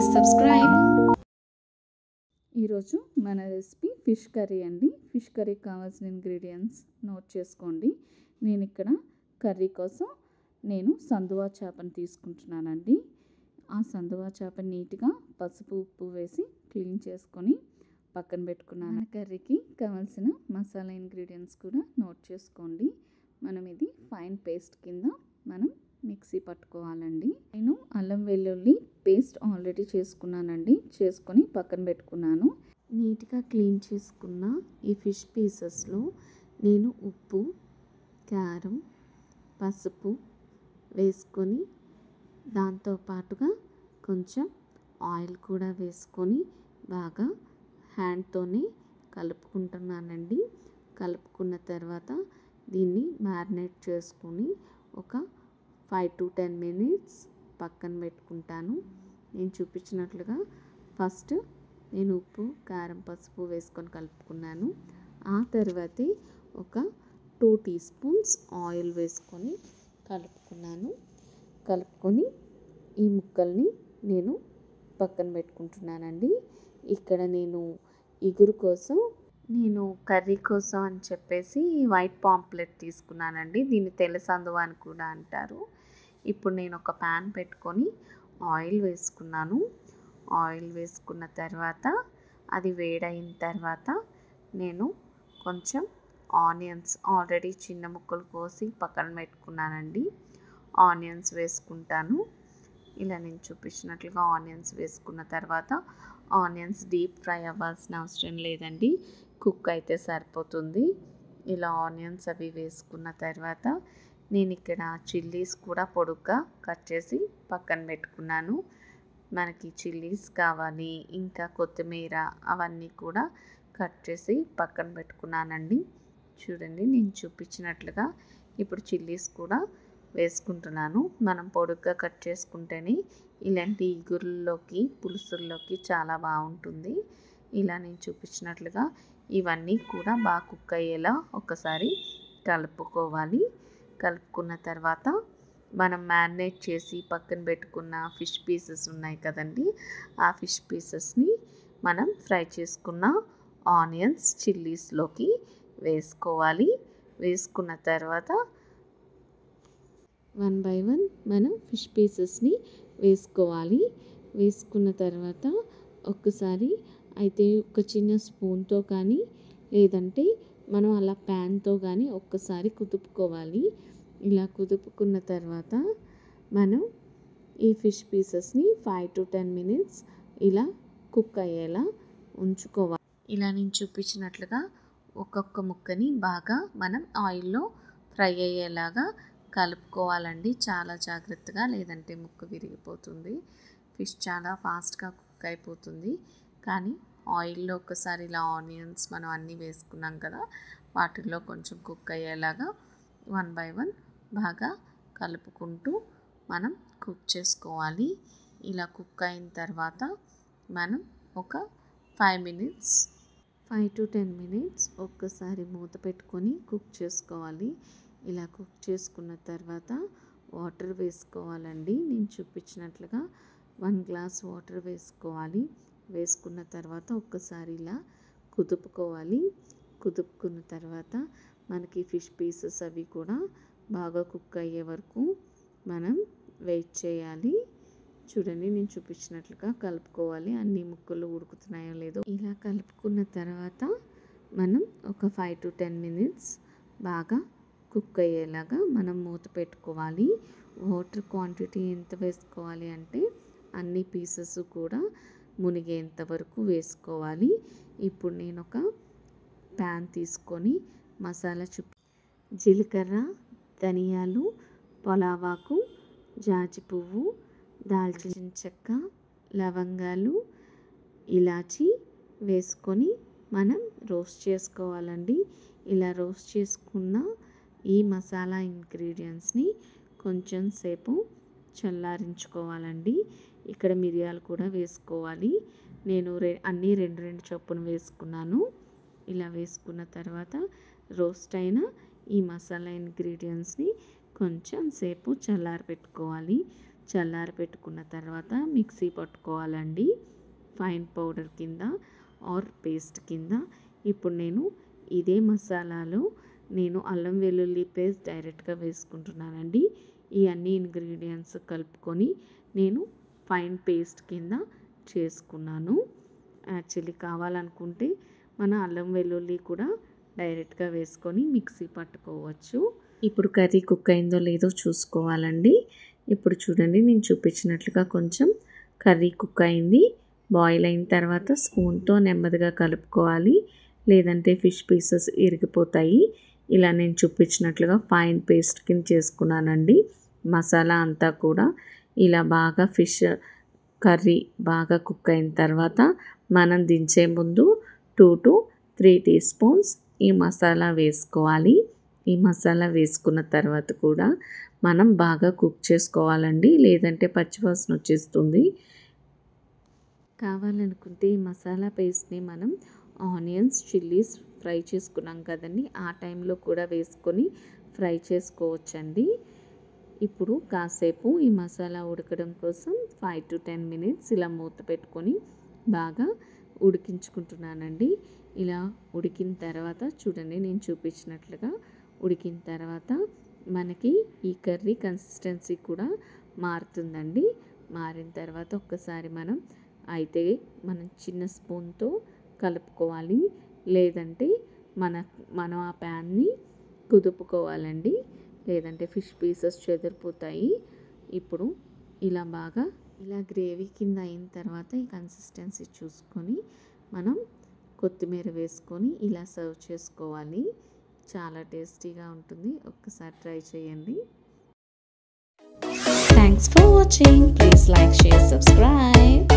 Please subscribe. ఈరోజు మన recipe fish curry అండి ఫిష్ కర్రీకి కావాల్సిన ఇంగ్రీడియంట్స్ నోట్ చేసుకోండి నేను ఇక్కడ కర్రీ కోసం నేను సందువా చేపను తీసుకుంటున్నానండి ఆ సందువా చేప నీట్గా పసుపు ఉప్పు వేసి క్లీన్ చేసుకొని పక్కన పెట్టుకున్నాను మన కర్రీకి కావాల్సిన మసాలా ఇంగ్రీడియంట్స్ కూడా నోట్ చేసుకోండి మనం ఇది ఫైన్ పేస్ట్ కింద మనం మిక్సీ పట్టుకోవాలండి నేను అల్లం వెల్లుల్లి పేస్ట్ ఆల్రెడీ చేసుకున్నానండి చేసుకొని పక్కన పెట్టుకున్నాను నీట్గా క్లీన్ చేసుకున్న ఈ ఫిష్ పీసెస్లో నేను ఉప్పు కారం పసుపు వేసుకొని దాంతో పాటుగా కొంచెం ఆయిల్ కూడా వేసుకొని బాగా హ్యాండ్తోనే కలుపుకుంటున్నానండి కలుపుకున్న తర్వాత దీన్ని మ్యారినేట్ చేసుకొని ఒక ఫైవ్ టు టెన్ మినిట్స్ పక్కన పెట్టుకుంటాను నేను చూపించినట్లుగా ఫస్ట్ నేను ఉప్పు కారం పసుపు వేసుకొని కలుపుకున్నాను ఆ తర్వాతే ఒక టూ టీ స్పూన్స్ ఆయిల్ వేసుకొని కలుపుకున్నాను కలుపుకొని ఈ ముక్కల్ని నేను పక్కన పెట్టుకుంటున్నానండి ఇక్కడ నేను ఇగురు కోసం నేను కర్రీ కోసం అని చెప్పేసి వైట్ పాంప్లెట్ తీసుకున్నానండి దీన్ని తెల్లసందువ అని కూడా అంటారు ఇప్పుడు నేను ఒక ప్యాన్ పెట్టుకొని ఆయిల్ వేసుకున్నాను ఆయిల్ వేసుకున్న తర్వాత అది వేడైన తర్వాత నేను కొంచెం ఆనియన్స్ ఆల్రెడీ చిన్న ముక్కలు కోసి పక్కన పెట్టుకున్నానండి ఆనియన్స్ వేసుకుంటాను ఇలా నేను చూపించినట్లుగా ఆనియన్స్ వేసుకున్న తర్వాత ఆనియన్స్ డీప్ ఫ్రై అవ్వాల్సిన అవసరం లేదండి కుక్ అయితే సరిపోతుంది ఇలా ఆనియన్స్ అవి వేసుకున్న తర్వాత నేను ఇక్కడ చిల్లీస్ కూడా పొడుగ్గా కట్ చేసి పక్కన పెట్టుకున్నాను మనకి చిల్లీస్ కావాలి ఇంకా కొత్తిమీర అవన్నీ కూడా కట్ చేసి పక్కన పెట్టుకున్నానండి చూడండి నేను చూపించినట్లుగా ఇప్పుడు చిల్లీస్ కూడా వేసుకుంటున్నాను మనం పొడుగ్గా కట్ చేసుకుంటేనే ఇలాంటి ఇగురుల్లోకి పులుసుల్లోకి చాలా బాగుంటుంది ఇలా నేను చూపించినట్లుగా ఇవన్నీ కూడా బాగా కుక్ అయ్యేలా ఒకసారి కలుపుకోవాలి కలుపుకున్న తర్వాత మనం మ్యారినేట్ చేసి పక్కన పెట్టుకున్న ఫిష్ పీసెస్ ఉన్నాయి కదండి ఆ ఫిష్ పీసెస్ని మనం ఫ్రై చేసుకున్న ఆనియన్స్ చిల్లీస్లోకి వేసుకోవాలి వేసుకున్న తర్వాత వన్ బై వన్ మనం ఫిష్ పీసెస్ని వేసుకోవాలి వేసుకున్న తర్వాత ఒక్కసారి అయితే ఒక చిన్న స్పూన్తో కానీ లేదంటే మనం అలా ప్యాన్తో కానీ ఒక్కసారి కుదుపుకోవాలి ఇలా కుదుపుకున్న తర్వాత మనం ఈ ఫిష్ పీసెస్ని ఫైవ్ టు టెన్ మినిట్స్ ఇలా కుక్ అయ్యేలా ఉంచుకోవాలి ఇలా నేను చూపించినట్లుగా ఒక్కొక్క ముక్కని బాగా మనం ఆయిల్లో ఫ్రై అయ్యేలాగా కలుపుకోవాలండి చాలా జాగ్రత్తగా లేదంటే ముక్క విరిగిపోతుంది ఫిష్ చాలా ఫాస్ట్గా కుక్ అయిపోతుంది కానీ ఆయిల్లో ఒకసారి ఇలా ఆనియన్స్ మనం అన్నీ వేసుకున్నాం కదా వాటిల్లో కొంచెం కుక్ అయ్యేలాగా వన్ బై వన్ బాగా కలుపుకుంటూ మనం కుక్ చేసుకోవాలి ఇలా కుక్ అయిన తర్వాత మనం ఒక five minutes five to ten minutes ఒక్కసారి మూత పెట్టుకొని కుక్ చేసుకోవాలి ఇలా కుక్ చేసుకున్న తర్వాత వాటర్ వేసుకోవాలండి నేను చూపించినట్లుగా వన్ గ్లాస్ వాటర్ వేసుకోవాలి వేసుకున్న తర్వాత ఒక్కసారి ఇలా కుదుపుకోవాలి కుదుపుకున్న తర్వాత మనకి ఫిష్ పీసెస్ అవి కూడా బాగా కుక్ అయ్యే వరకు మనం వెయిట్ చేయాలి చూడండి నేను చూపించినట్లుగా కలుపుకోవాలి అన్ని ముక్కలు ఉడుకుతున్నాయో లేదో ఇలా కలుపుకున్న తర్వాత మనం ఒక ఫైవ్ టు టెన్ మినిట్స్ బాగా కుక్ అయ్యేలాగా మనం మూత పెట్టుకోవాలి వాటర్ క్వాంటిటీ ఎంత వేసుకోవాలి అంటే అన్ని పీసెస్ కూడా మునిగేంత వరకు వేసుకోవాలి ఇప్పుడు నేను ఒక ప్యాన్ తీసుకొని మసాలా చుప్ జీలకర్ర ధనియాలు పొలావాకు జాజి పువ్వు దాల్చిన చెక్క లవంగాలు ఇలాచి వేసుకొని మనం రోస్ట్ చేసుకోవాలండి ఇలా రోస్ట్ చేసుకున్న ఈ మసాలా ఇంగ్రీడియంట్స్ని కొంచెం సేపు చల్లారించుకోవాలండి ఇక్కడ మిరియాలు కూడా వేసుకోవాలి నేను రె అన్నీ రెండు రెండు చొప్పున వేసుకున్నాను ఇలా వేసుకున్న తర్వాత రోస్ట్ అయిన ఈ మసాలా ఇంగ్రీడియంట్స్ని కొంచెం సేపు చల్లారి పెట్టుకోవాలి చల్లారి పెట్టుకున్న తర్వాత మిక్సీ పట్టుకోవాలండి ఫైన్ పౌడర్ కింద ఆర్ పేస్ట్ కింద ఇప్పుడు నేను ఇదే మసాలాలో నేను అల్లం వెల్లుల్లి పేస్ట్ డైరెక్ట్గా వేసుకుంటున్నానండి ఈ అన్ని ఇంగ్రీడియంట్స్ కలుపుకొని నేను ఫైన్ పేస్ట్ కింద చేసుకున్నాను యాక్చువల్లీ కావాలనుకుంటే మన అల్లం వెల్లుల్లి కూడా డైరెక్ట్గా వేసుకొని మిక్సీ పట్టుకోవచ్చు ఇప్పుడు కర్రీ కుక్ అయిందో లేదో చూసుకోవాలండి ఇప్పుడు చూడండి నేను చూపించినట్లుగా కొంచెం కర్రీ కుక్ అయింది బాయిల్ అయిన తర్వాత స్పూన్తో నెమ్మదిగా కలుపుకోవాలి లేదంటే ఫిష్ పీసెస్ ఇరిగిపోతాయి ఇలా నేను చూపించినట్లుగా ఫైన్ పేస్ట్ కింద చేసుకున్నానండి మసాలా అంతా కూడా ఇలా బాగా ఫిష్ కర్రీ బాగా కుక్ అయిన తర్వాత మనం దించే ముందు two to three tea spoons ఈ మసాలా వేసుకోవాలి ఈ మసాలా వేసుకున్న తర్వాత కూడా మనం బాగా కుక్ చేసుకోవాలండి లేదంటే పచ్చివాసన వచ్చేస్తుంది కావాలనుకుంటే ఈ మసాలా పేస్ట్ని మనం ఆనియన్స్ చిల్లీస్ ఫ్రై చేసుకున్నాం కదండి ఆ టైంలో కూడా వేసుకొని ఫ్రై చేసుకోవచ్చండి ఇప్పుడు కాసేపు ఈ మసాలా ఉడకడం కోసం ఫైవ్ టు టెన్ మినిట్స్ ఇలా మూత పెట్టుకొని బాగా ఉడికించుకుంటున్నానండి ఇలా ఉడికిన తర్వాత చూడండి నేను చూపించినట్లుగా ఉడికిన తర్వాత మనకి ఈ కర్రీ కన్సిస్టెన్సీ కూడా మారుతుందండి మారిన తర్వాత ఒక్కసారి మనం అయితే మనం చిన్న స్పూన్తో కలుపుకోవాలి లేదంటే మన మనం ఆ ప్యాన్ని కుదుపుకోవాలండి లేదంటే ఫిష్ పీసెస్ చెదిరిపోతాయి ఇప్పుడు ఇలా బాగా ఇలా గ్రేవీ కింద అయిన తర్వాత ఈ కన్సిస్టెన్సీ చూసుకొని మనం కొత్తిమీర వేసుకొని ఇలా సర్వ్ చేసుకోవాలి చాలా టేస్టీగా ఉంటుంది ఒక్కసారి ట్రై చేయండి Thanks for watching. Please like, share, subscribe.